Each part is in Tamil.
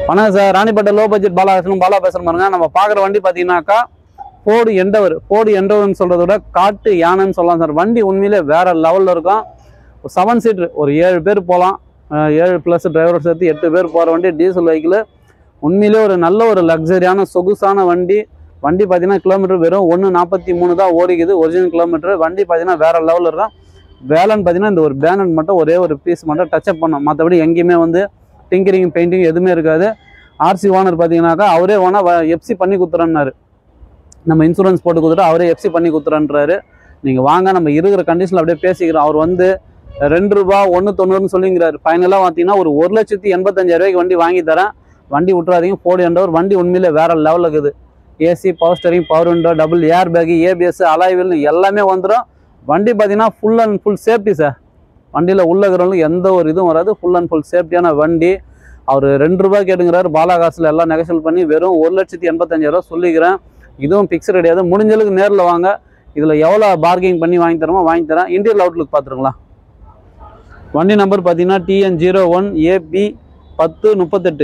வணக்கம் sir Ranipet low budget Bala பேசணும் பாலா பேசுகிற பாருங்க நம்ம பார்க்குற வண்டி பார்த்தீங்கன்னாக்கா ஃபோர்டு எண்டவர் ஃபோர்டு எண்டவர்னு சொல்கிறத விட காட்டு யானைன்னு சொல்லலாம் சார் வண்டி உண்மையிலே வேற லெவலில் இருக்கும் ஒரு செவன் சீட்ரு ஒரு ஏழு பேர் போகலாம் ஏழு ப்ளஸ் டிரைவர் சேர்த்து எட்டு பேர் போகிற வண்டி டீசல் வெஹிக்கிள் உண்மையிலே ஒரு நல்ல ஒரு லக்ஸரியான சொகுசான வண்டி வண்டி பார்த்தீங்கன்னா கிலோமீட்டர் வெறும் ஒன்று நாற்பத்தி மூணு தான் ஓடிக்குது ஒரிஜினல் கிலோமீட்டர் வண்டி பார்த்தீங்கன்னா வேற லெவலில் இருக்கும் வேலைன்னு பார்த்தீங்கன்னா இந்த ஒரு பேனர் மட்டும் ஒரே ஒரு பீஸ் மட்டும் டச்சப் பண்ணோம் மற்றபடி எங்கேயுமே வந்து டிங்கரிங் பெயிண்டிங் எதுவுமே இருக்காது ஆர்சி ஓனர் பார்த்தீங்கன்னாக்கா அவரே ஓனா எஃப்சி பண்ணி கொடுத்துறேன்னாரு நம்ம இன்சூரன்ஸ் போட்டு கொடுத்துட்டு அவரே எஃப்சி பண்ணி கொடுத்துறேன்றாரு நீங்கள் வாங்க நம்ம இருக்கிற கண்டிஷனில் அப்படியே பேசிக்கிறோம் அவர் வந்து ரெண்டு ரூபா ஒன்று தொண்ணூறுன்னு சொல்லிங்கிறாரு ஃபைனலாக பார்த்தீங்கன்னா ஒரு ஒரு லட்சத்தி எண்பத்தஞ்சாயிரம் ரூபாய்க்கு வண்டி வாங்கி தரேன் வண்டி விட்றாதீங்க ஃபோர்டு என்ற வண்டி உண்மையிலே வேற லெவலில் இருக்குது AC power steering power window double air bag ABS alloy wheel எல்லாமே வந்துடும் வண்டி பார்த்தீங்கன்னா full and full safety sir வண்டியில் உள்ள இருக்கிறவங்களுக்கு எந்த ஒரு இதுவும் வராது ஃபுல் அண்ட் ஃபுல் சேஃப்டியான வண்டி அவர் ரெண்டு ரூபாய் கேட்டுங்கிறாரு பாலாகாசில் எல்லாம் நெகசல் பண்ணி வெறும் ஒரு லட்சத்தி எண்பத்தஞ்சாயிரம் சொல்லிக்கிறேன் இதுவும் ஃபிக்ஸ் கிடையாது முடிஞ்சளவுக்கு நேரில் வாங்க இதில் எவ்வளோ பார்கிங் பண்ணி வாங்கி தரமோ வாங்கி தரேன் இன்டீரியல் அவுட்லுக் பார்த்துருங்களா வண்டி நம்பர் பார்த்தீங்கன்னா டிஎன் ஜீரோ ஒன் ஏபி பத்து முப்பத்தெட்டு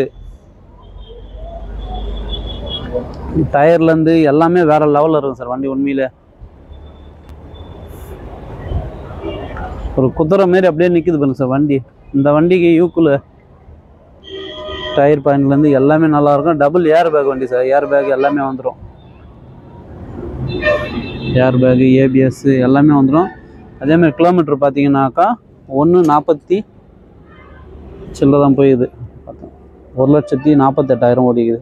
டயர்லேருந்து எல்லாமே வேற லெவலில் இருக்கும் சார் வண்டி உண்மையிலே ஒரு குதிரை மாரி அப்படியே நிற்குது பாருங்க சார் வண்டி இந்த வண்டிக்கு யூக்குல டயர் பாயிண்ட்லேருந்து எல்லாமே நல்லா இருக்கும் டபுள் ஏர் பேக் வண்டி சார் ஏர் பேக் எல்லாமே வந்துடும் ஏர் பேகு ஏபிஎஸ் எல்லாமே வந்துடும் அதேமாதிரி கிலோமீட்டர் பார்த்தீங்கன்னாக்கா ஒன்று நாற்பத்தி சில்லற தான் போயிடுது பார்த்தேன். ஒரு லட்சத்தி நாற்பத்தெட்டாயிரம் ஓடிக்குது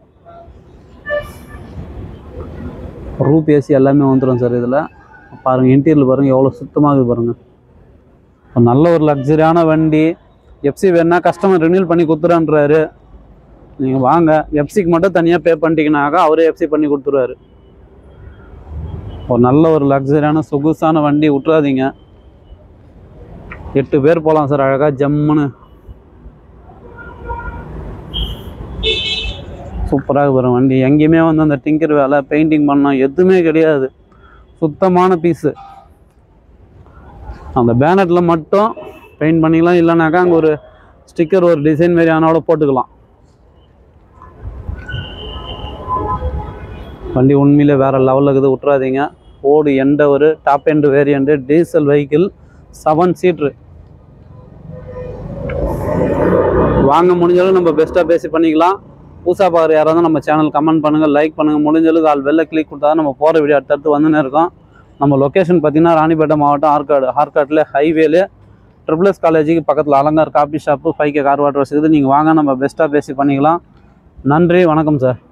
ரூப் ஏசி எல்லாமே வந்துடும் சார் இதில் பாருங்கள் இன்டீரியல் பாருங்கள் எவ்வளோ சுத்தமாக இருக்குது பாருங்கள் ஒரு நல்ல ஒரு லக்ஸரியான வண்டி எஃப்சி வேணா கஸ்டமர் ரினியூல் பண்ணி கொடுத்துறான்றாரு நீங்கள் வாங்க எஃப்சிக்கு மட்டும் தனியாக பே பண்ணிட்டீங்கன்னாக்கா அவரே எஃப்சி பண்ணி கொடுத்துருவாரு ஒரு நல்ல ஒரு லக்ஸரியான சொகுசான வண்டி விட்டுறாதீங்க எட்டு பேர் போகலாம் சார் அழகாக ஜம்முன்னு சூப்பராக வரும் வண்டி எங்கேயுமே வந்து அந்த டிங்கர் வேலை பெயிண்டிங் பண்ணோம் எதுவுமே கிடையாது சுத்தமான பீஸு அந்த பேனட்டில் மட்டும் பெயிண்ட் பண்ணிக்கலாம் இல்லைனாக்கா அங்கே ஒரு ஸ்டிக்கர் ஒரு டிசைன் மாரி ஆனாலும் போட்டுக்கலாம் வண்டி உண்மையிலே வேறு லெவலில் இருக்குது விட்றாதீங்க ஓடு எந்த ஒரு top end variant diesel vehicle seven seater வாங்க முடிஞ்சளவு நம்ம பெஸ்ட்டாக பேசி பண்ணிக்கலாம் புதுசாக பார்க்குற யாராவது நம்ம சேனல் கமெண்ட் பண்ணுங்கள் லைக் பண்ணுங்கள் முடிஞ்சளவுக்கு ஆள் வெளில கிளிக் கொடுத்தா தான் நம்ம போகிற வீடியோ அடுத்தடுத்து வந்துன்னு இருக்கோம் நம்ம லொக்கேஷன் பார்த்தீங்கன்னா ராணிப்பேட்டை மாவட்டம் ஆற்காடு ஆற்காட்டில் ஹைவேல ட்ரிபிள் எஸ் காலேஜுக்கு பக்கத்தில் Alankar coffee shop five K car water வசதி நீங்கள் வாங்க நம்ம பெஸ்ட்டாக பேசி பண்ணிக்கலாம் நன்றி வணக்கம் சார்